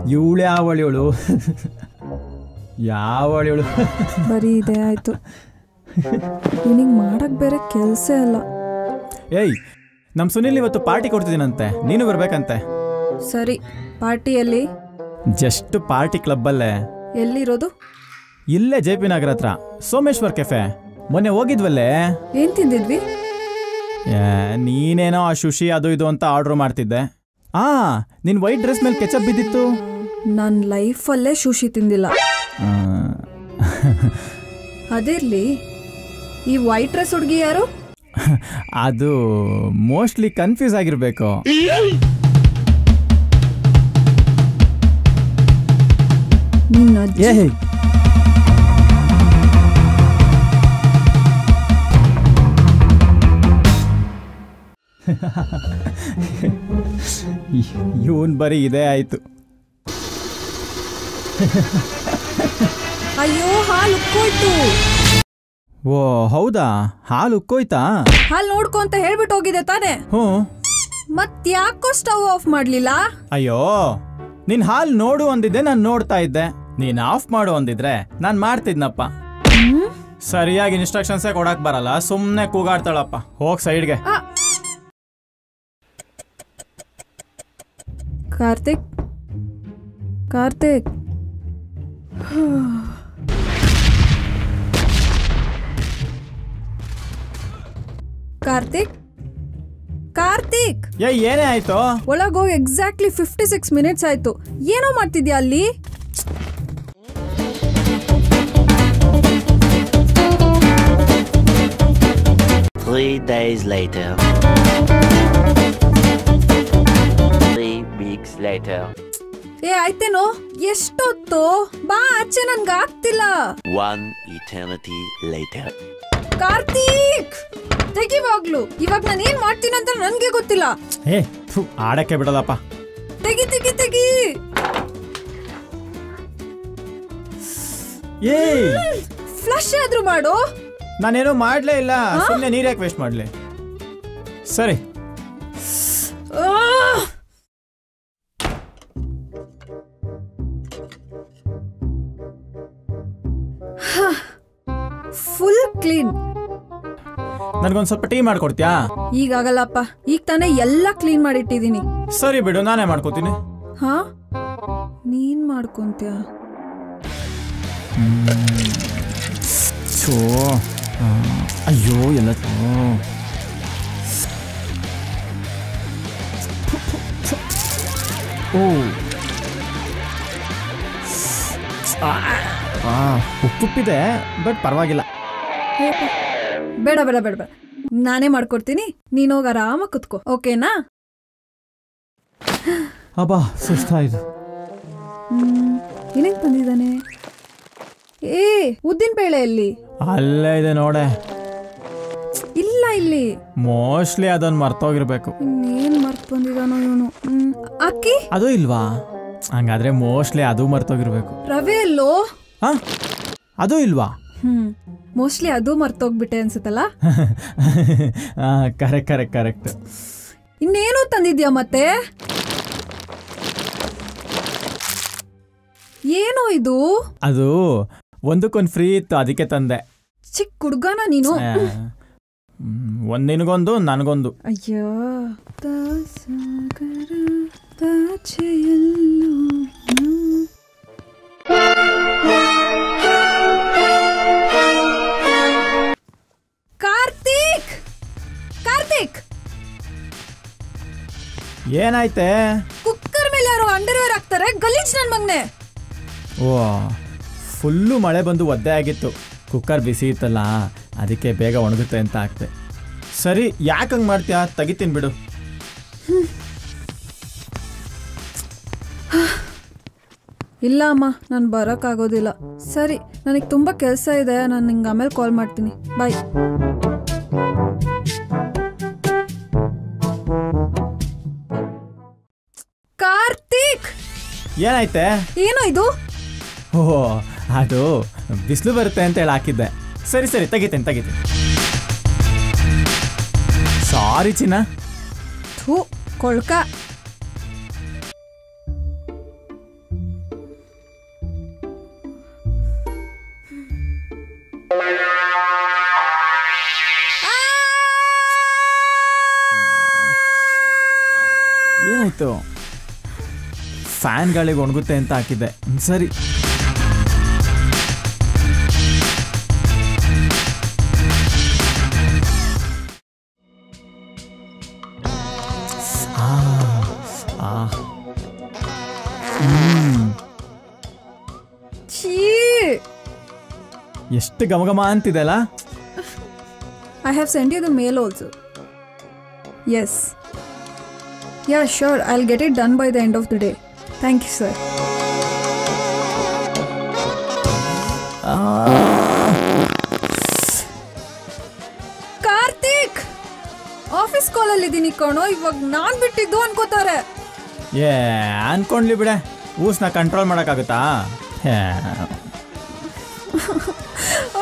ಇವಳು ಯಾವಳಿವಳು ಯಾವಳಿವಳು ಬರೀ ಇದೇ ಆಯ್ತು ನಿನಗೆ ಮಾಡಕ್ ಬೇರೆ ಕೆಲಸ ಇಲ್ಲ ಏಯ್ ನಮ್ಮ ಸುನಿಲ್ ಇವತ್ತು ಪಾರ್ಟಿ ಕೊಡ್ತಿದ್ದೀನಂತೆ ನೀನು ಬರ್ಬೇಕಂತೆ ಸರಿ ಪಾರ್ಟಿಯಲ್ಲಿ ಜಸ್ಟ್ ಪಾರ್ಟಿ ಕ್ಲಬ್ಬಲ್ಲೇ ಎಲ್ಲಿರೋದು ಇಲ್ಲೇ ಜೆ ಪಿ ನಗರ ಹತ್ರ ಸೋಮೇಶ್ವರ್ ಕೆಫೆ ಮೊನ್ನೆ ಹೋಗಿದ್ವಲ್ಲೇ ಏನ್ ತಿಂದಿದ್ವಿ ಏ, ನೀನೇನೋ ಆ ಶುಶಿ ಅದು ಇದು ಅಂತ ಆರ್ಡ್ರ್ ಮಾಡ್ತಿದ್ದೆ ಆ ನಿನ್ ವೈಟ್ ಡ್ರೆಸ್ ಮೇಲೆ ಕೆಚಪ್ ಬಿದ್ದಿತ್ತು ನನ್ನ ಲೈಫಲ್ಲೇ ಶುಶಿ ತಿಂದಿಲ್ಲ ಆ, ಅದಿರ್ಲಿ ಈ ವೈಟ್ ಡ್ರೆಸ್ ಹುಡುಗಿ ಯಾರು ಅದು ಮೋಸ್ಟ್ಲಿ ಕನ್ಫ್ಯೂಸ್ ಆಗಿರ್ಬೇಕು ನಿನ್ನ ಅಜ್ಜಿ ಏ ಇವನ್ ಬರೀ ಇದೇ ಆಯ್ತು ಅಯ್ಯೋ ಹಾಲು ಉಕ್ಕೋಯ್ತು ಓ ಹೌದಾ ಹಾಲು ಉಕ್ಕೋಯ್ತಾ ಹಾಲು ನೋಡ್ಕೊ ಅಂತ ಹೇಳ್ಬಿಟ್ಟು ಹೋಗಿದೆ ತಾನೆ ಹ್ಞೂ ಮತ್ ಯಾಕೋ ಸ್ಟವ್ ಆಫ್ ಮಾಡ್ಲಿಲ್ಲ ಅಯ್ಯೋ ನಿನ್ ಹಾಲ್ ನೋಡು ಅಂದಿದ್ದೆ ನಾನು ನೋಡ್ತಾ ಇದ್ದೆ ನೀನ್ ಆಫ್ ಮಾಡು ಅಂದಿದ್ರೆ ನಾನ್ ಮಾಡ್ತಿದ್ನಪ್ಪ ಸರಿಯಾಗಿ ಇನ್ಸ್ಟ್ರಕ್ಷನ್ಸೇ ಕೊಡಕ್ ಬರಲ್ಲ ಸುಮ್ನೆ ಕೂಗಾಡ್ತಾಳಪ್ಪ ಹೋಗ್ ಸೈಡ್ಗೆ ಆ. ಕಾರ್ತಿಕ್ ಕಾರ್ತಿಕ್ ಕಾರ್ತಿಕ್ ಕಾರ್ತಿಕ್ ಏ ಏನೇ ಆಯ್ತು ಒಳಗೋಗಿ ಎಕ್ಸಾಕ್ಟ್ಲಿ ಫಿಫ್ಟಿ ಸಿಕ್ಸ್ ಮಿನಿಟ್ಸ್ ಆಯ್ತು ಏನೋ ಮಾಡ್ತಿದ್ಯಾ ಅಲ್ಲಿ Three days later. Three weeks later. ಏ ಆಯ್ತೇನೋ ಎಷ್ಟೊತ್ತು ಬಾ ಆಚೆ ನನ್ಗೆ ಆಗ್ತಿಲ್ಲ One eternity later. ಕಾರ್ತಿಕ್ ತೆಗಿವಾಗ್ಲು ಇವಾಗ ನಾನು ಏನ್ ಮಾಡ್ತೀನಿ ಅಂತ ನನ್ಗೆ ಗೊತ್ತಿಲ್ಲ ಏ ಥು, ಆಡಕ್ಕೆ ಬಿಡಲ್ಲಪ್ಪ ತೆಗಿ ತೆಗಿ ತೆಗಿ ಏ ಫ್ಲಶ್ ಆದ್ರೂ ಮಾಡು ನಾನೇನು ಮಾಡ್ಲೇ ಇಲ್ಲ ಸುಮ್ಮನೆ ನೀರ್ ಯಾಕೆ ವೇಸ್ಟ್ ಮಾಡ್ಲಿ ಸರಿ ಫುಲ್ ಕ್ಲೀನ್ ನನ್ಗೊಂದ್ ಸ್ವಲ್ಪ ಟೀ ಮಾಡ್ಕೊಡ್ತೀಯಾ ಈಗಾಗಲ್ಲಪ್ಪ ಈಗ ತಾನೇ ಎಲ್ಲ ಕ್ಲೀನ್ ಮಾಡಿಟ್ಟಿದೀನಿ ಸರಿ ಬಿಡು ನಾನೇ ಮಾಡ್ಕೋತೀನಿ ಹಾ ನೀನ್ ಮಾಡ್ಕೊಂತ್ಯ ಛೋ ಆ, ಅಯ್ಯೋ ಎಲ್ಲ ಥು. ಓ ಆ, ಆ, ಉಪ್ಪುಪ್ಪಿದೆ ಬಟ್ ಪರವಾಗಿಲ್ಲ ಬೇಡ ಬೇಡ ಬೇಡ ಬೇಡ ನಾನೇ ಮಾಡ್ಕೊಡ್ತೀನಿ ನೀನ್ ಹೋಗಿ ಆರಾಮ ಕುತ್ಕೋ ಓಕೆನಾ ಅಬ್ಬಾ ಸುಸ್ತಾಯ್ತು ಹ್ಮ್ ಏನೇನ್ ತಂದಿದ್ದಾನೆ ಏ ಉದ್ದಿನ ಬೇಳೆಯಲ್ಲಿ ಅಲ್ಲೇ ಇದೆ ನೋಡೆ ಇಲ್ಲ ಇಲ್ಲಿ ಮೋಸ್ಟ್ಲಿ ಅದನ್ನ ಮರ್ತೋಗಿರ್ಬೇಕು ಇನ್ನೇನ್ ಮರ್ತ್ ಬಂದಿದಾನೋ ಇವನು ಹ್ಮ್ ಅಕ್ಕಿ ಅದು ಇಲ್ವಾ ಹಂಗಾದ್ರೆ ಮೋಸ್ಟ್ಲಿ ಅದು ಮರ್ತೋಗಿರ್ಬೇಕು ರವೆ ಎಲ್ಲೋ ಹಾ ಅದು ಇಲ್ವಾ ಹ್ಮ್ ಮೋಸ್ಟ್ಲಿ ಅದು ಮರ್ತೋಗ್ಬಿಟ್ಟೆ ಅನ್ಸುತ್ತಲ್ಲ ಕರೆಕ್ಟ್ ಕರೆಕ್ಟ್ ಕರೆಕ್ಟ್ ಇನ್ನೇನು ತಂದಿದ್ಯಾ ಮತ್ತೆ ಏನೋ ಇದು ಅದು ಒಂದಕ್ಕೊಂದು ಫ್ರೀ ಇತ್ತು ಅದಕ್ಕೆ ತಂದೆ ಚಿಕ್ಕ ಹುಡ್ಗನ ನೀನು ಆ, ಹ್ಮ್, ಒಂದ್ ನಿನಗೊಂದು ನನಗೊಂದು ಅಯ್ಯೋ ದಾಸಗರ ದಾಚೆಯಲ್ಲೋ ನಾ- ಕಾರ್ತಿಕ್ ಕಾರ್ತಿಕ್ ಏನಾಯ್ತೆ ಕುಕ್ಕರ್ ಮೇಲೆ ಯಾರೋ ಅಂಡರ್ವೇರ್ ಹಾಕ್ತಾರೆ ಗಲೀಜ್ ನನ್ ಮಗ್ನೆ ಓ ಫುಲ್ಲು ಮಳೆ ಬಂದು ಒದ್ದೆ ಆಗಿತ್ತು ಕುಕ್ಕರ್ ಬಿಸಿ ಇತ್ತಲ್ಲ ಅದಕ್ಕೆ ಬೇಗ ಒಣಗುತ್ತೆ ಅಂತ ಆಗ್ತೆ ಸರಿ ಯಾಕೆ ಹಂಗೆ ಮಾಡ್ತೀಯಾ ತೆಗಿತೀನಿ ಬಿಡು ಇಲ್ಲ ಅಮ್ಮ ನಾನು ಬರೋಕ್ಕಾಗೋದಿಲ್ಲ ಸರಿ ನನಗೆ ತುಂಬ ಕೆಲಸ ಇದೆ ನಾನು ನಿಂಗೆ ಆಮೇಲೆ ಕಾಲ್ ಮಾಡ್ತೀನಿ ಬಾಯ್ ಕಾರ್ತಿಕ್ ಏನಾಯ್ತೆ ಏನೋ ಇದು ಓ ಅದು ಬಿಸಿಲು ಬರುತ್ತೆ ಅಂತ ಹೇಳಿ ಹಾಕಿದ್ದೆ ಸರಿ ಸರಿ ತೆಗಿತೀನಿ ತೆಗಿತೀನಿ ಸಾರಿ ಚಿನ್ನ ಥೂ ಕೊಳ್ಕ ಏನಾಯ್ತು ಫ್ಯಾನ್ ಗಾಳಿಗೆ ಒಣಗುತ್ತೆ ಅಂತ ಹಾಕಿದ್ದೆ ಹ್ಮ್, ಸರಿ ಆ, ಆ. ಹ್ಮ್. ಛೀ ಎಷ್ಟು ಘಮಘಮ ಅಂತಿದೆ ಅಲ್ಲ I have sent you the mail also. Yes. Yeah, sure. I'll get it done by the end of the day. Thank you, sir. Karthik office ಕಾಲಲ್ಲಿ ಇದ್ದೀನಿ ಕಣೋ ಇವಾಗ ನಾನ್ ಬಿಟ್ಟಿದ್ದು ಅನ್ಕೋತಾರೆ ಏ ಅನ್ಕೊಂಡ್ಲಿ ಬಿಡೆ ಊಸ್ನ ಕಂಟ್ರೋಲ್ ಮಾಡೋಕ್ಕಾಗುತ್ತಾ ಹೇ. ಆ!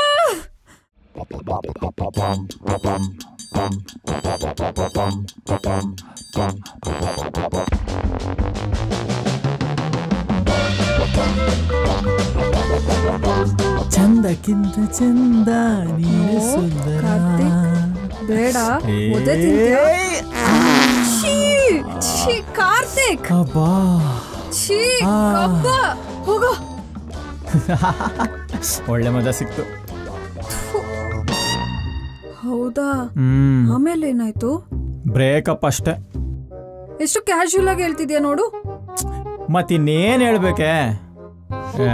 ಚಂದಕ್ಕಿಂತ ಚಂದ ನೀನು ಓ, ಸುಂದರ ಕಾರ್ತಿಕ್. ಬೇಡ ಒದೆ ತಿಂತ್ಯಾ? ಛೀ! ಛೀ, ಕಾರ್ತಿಕ್ ಅಬ್ಬಾ ಛೀ ಆ. ಕಬ್ಬ ಹೋಗೋ ಒಳ್ಳೆ ಮಜಾ ಸಿಕ್ತು ಹೌದಾ ಹ್ಮ್ ಆಮೇಲೆ ಏನಾಯ್ತು ಬ್ರೇಕಪ್ ಅಷ್ಟೇ ಎಷ್ಟು ಕ್ಯಾಶುಯಲ್ ಆಗಿ ಹೇಳ್ತಿದ್ಯಾ ನೋಡು ಮತ್ತಿನ್ನೇನು ಹೇಳ್ಬೇಕೆ ಏ,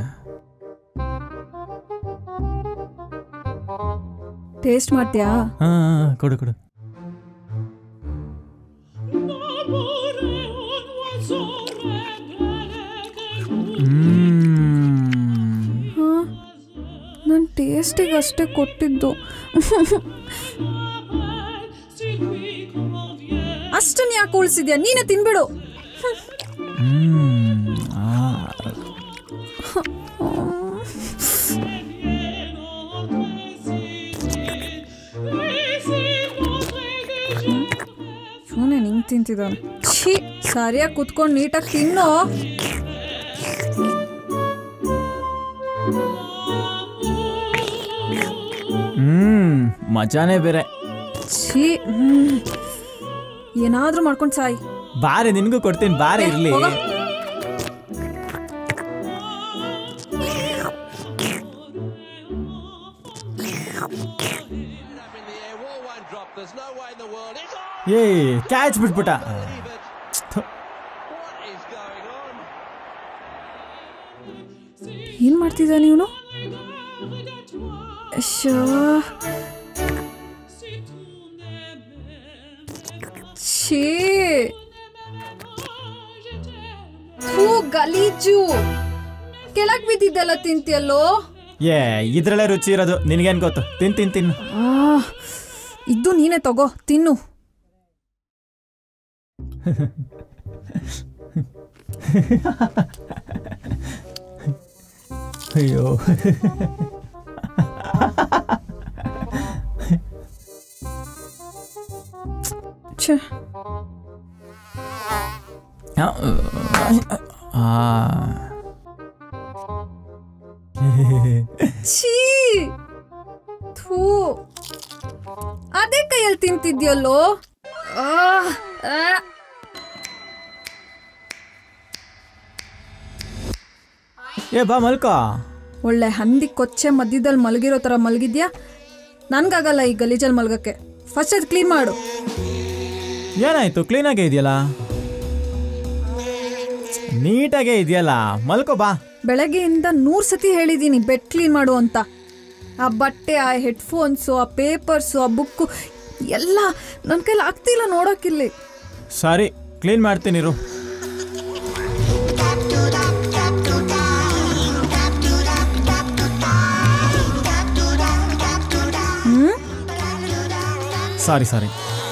ಟೇಸ್ಟ್ ಮಾಡ್ತೀಯಾ ಹಾ ಕೊಡು ಕೊಡು ಹ್ಮ್ ಹಾ ನಾನು ಟೇಸ್ಟಿಗೆ ಅಷ್ಟೇ ಕೊಟ್ಟಿದ್ದು ಅಷ್ಟನ್ನ ಯಾಕೆ ಉಳಿಸಿದ್ಯಾ ನೀನೇ ತಿನ್ಬಿಡು ಹ್ಮ್ ಆ. ಇವನೇ ನಿಂಗೆ ತಿಂತಿದ್ದಾನೆ ಛೀ ಸರಿಯಾಗಿ ಕುತ್ಕೊಂಡು ನೀಟಾಗಿ ತಿನ್ನೋ ಹ್ಮ್ ಮಜಾನೇ ಬೇರೆ ಛೀ ಹ್ಮ್. ಏನಾದ್ರೂ ಮಾಡ್ಕೊಂಡು ಸಾಯಿ ಬಾರೆ ನಿನ್ಗೂ ಕೊಡ್ತೀನಿ ಬಾರೆ ಏ, ಇರ್ಲಿ ಹೋಗೋ. ಏ ಕ್ಯಾಚ್ ಬಿಟ್ಬಿಟ್ಟ ಥು. ಏನ್ ಮಾಡ್ತಿದ್ದ ನೀನು ಅಶ್ಶೋ. ಛೀ ಥೂ, ಗಲೀಜು ಕೆಳಗ್ ಬಿದ್ದಿದ್ದೆಲ್ಲ ತಿಂತಿಯಲ್ಲೋ ಏ ಇದ್ರಲ್ಲೇ ರುಚಿ ಇರೋದು ನಿನ್ಗೇನ್ ಗೊತ್ತು ತಿನ್ ತಿನ್ ತಿನ್ನು ಆ, ಇದ್ದು ನೀನೇ ತಗೋ ತಿನ್ನು ಅಯ್ಯೋ ಛೇ ಆ, ಆ. ಛೀ ಥೂ ಅದೇ ಕೈಯಲ್ಲಿ ತಿಂತಿದ್ಯಲ್ಲೋ ಆ, ಆ. ಏ ಬಾ ಮಲ್ಕೋ ಒಳ್ಳೆ ಹಂದಿ ಕೊಚ್ಚೆ ಮಧ್ಯದಲ್ಲಿ ಮಲಗಿರೋ ಥರ ಮಲಗಿದ್ಯಾ ನನ್ಗಾಗಲ್ಲ ಈ ಗಲೀಜಲ್ಲಿ ಮಲ್ಗಕ್ಕೆ ಫಸ್ಟ್ ಅದು ಕ್ಲೀನ್ ಮಾಡು ಏನಾಯ್ತು ಕ್ಲೀನಾಗೇ ಇದೆಯಲ್ಲ ನೀಟಾಗೇ ಇದೆಯಲ್ಲ ಮಲ್ಕೋ ಬಾ ಬೆಳಗ್ಗೆಯಿಂದ ನೂರು ಸತಿ ಹೇಳಿದ್ದೀನಿ ಬೆಡ್ ಕ್ಲೀನ್ ಮಾಡು ಅಂತ ಆ ಬಟ್ಟೆ ಆ ಹೆಡ್ಫೋನ್ಸು ಆ ಪೇಪರ್ಸು ಆ ಬುಕ್ಕು ಎಲ್ಲ ನನ್ನ ಕೈಲಿ ಆಗ್ತಿಲ್ಲ ನೋಡೋಕ್ಕಿಲ್ಲಿ ಸರಿ ಕ್ಲೀನ್ ಮಾಡ್ತೀನಿ ಇರು ಹ್ಞೂ ಸಾರಿ ಸಾರಿ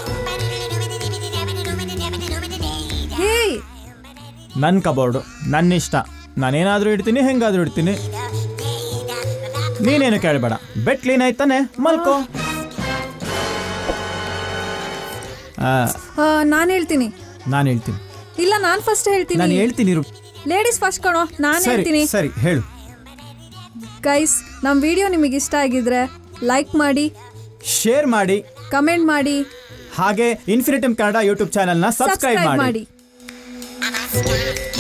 ಹೇಯ್ ನನ್ನ ಕಬೋರ್ಡು ನನ್ನ ಇಷ್ಟ ನಾನೇನಾದರೂ ಇಡ್ತೀನಿ ಹೆಂಗಾದ್ರೂ ಇಡ್ತೀನಿ ನೀನೇನು ಕೇಳಬೇಡ ಬೆಡ್ ಕ್ಲೀನ್ ಆಯ್ತಾನೆ ಮಲ್ಕೋ ನಾನು ಹೇಳ್ತೀನಿ ನಾನು ಹೇಳ್ತೀನಿ ಇಲ್ಲ ನಾನು ಫಸ್ಟ್ ನಾನು ಹೇಳ್ತೀನಿ ಹೇಳ್ತೀನಿ ಇರು ಲೇಡೀಸ್ ಫಸ್ಟ್ ಕಣೋ ನಾನು ಸರಿ ಹೇಳ್ತೀನಿ ಸರಿ ಹೇಳು ಗೈಸ್ ನಮ್ಮ ವಿಡಿಯೋ ನಿಮಗೆ ಇಷ್ಟ ಆಗಿದ್ರೆ ಲೈಕ್ ಮಾಡಿ ಶೇರ್ ಮಾಡಿ ಕಮೆಂಟ್ ಮಾಡಿ ಹಾಗೆ ಇನ್ಫಿನಿಟಮ್ ಕನ್ನಡ ಯೂಟ್ಯೂಬ್ ಚಾನೆಲ್ನ ಸಬ್ಸ್ಕ್ರೈಬ್ ಸಬ್ಸ್ಕ್ರೈಬ್ ಮಾಡಿ ಮಾಡಿ